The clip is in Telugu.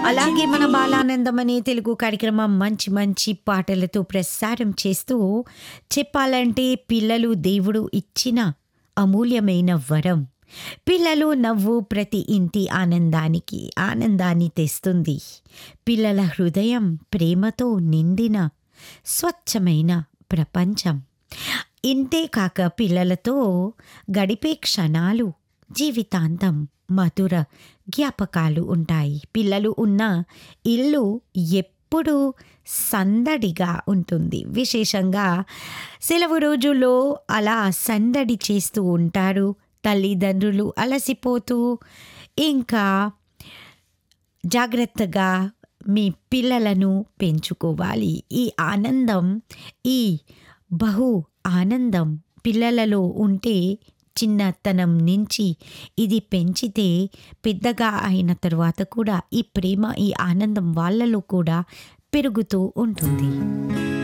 అలాగే మన బాలానందం అనే తెలుగు కార్యక్రమం మంచి మంచి పాటలతో ప్రసారం చేస్తూ చెప్పాలంటే పిల్లలు దేవుడు ఇచ్చిన అమూల్యమైన వరం పిల్లలు నవ్వు ప్రతి ఇంటి ఆనందానికి ఆనందాన్ని తెస్తుంది పిల్లల హృదయం ప్రేమతో నిండిన స్వచ్ఛమైన ప్రపంచం ఇంతే కాక పిల్లలతో గడిపే క్షణాలు జీవితాంతం మధుర జ్ఞాపకాలు ఉంటాయి పిల్లలు ఉన్న ఇల్లు ఎప్పుడు సందడిగా ఉంటుంది విశేషంగా సెలవు రోజుల్లో అలా సందడి చేస్తూ ఉంటారు తల్లిదండ్రులు అలసిపోతూ ఇంకా జాగ్రత్తగా మీ పిల్లలను పెంచుకోవాలి ఈ ఆనందం ఈ బహు ఆనందం పిల్లలలో ఉంటే చిన్నతనం నుంచి ఇది పెంచితే పెద్దగా అయిన తర్వాత కూడా ఈ ప్రేమ ఈ ఆనందం వాళ్ళలో కూడా పెరుగుతూ ఉంటుంది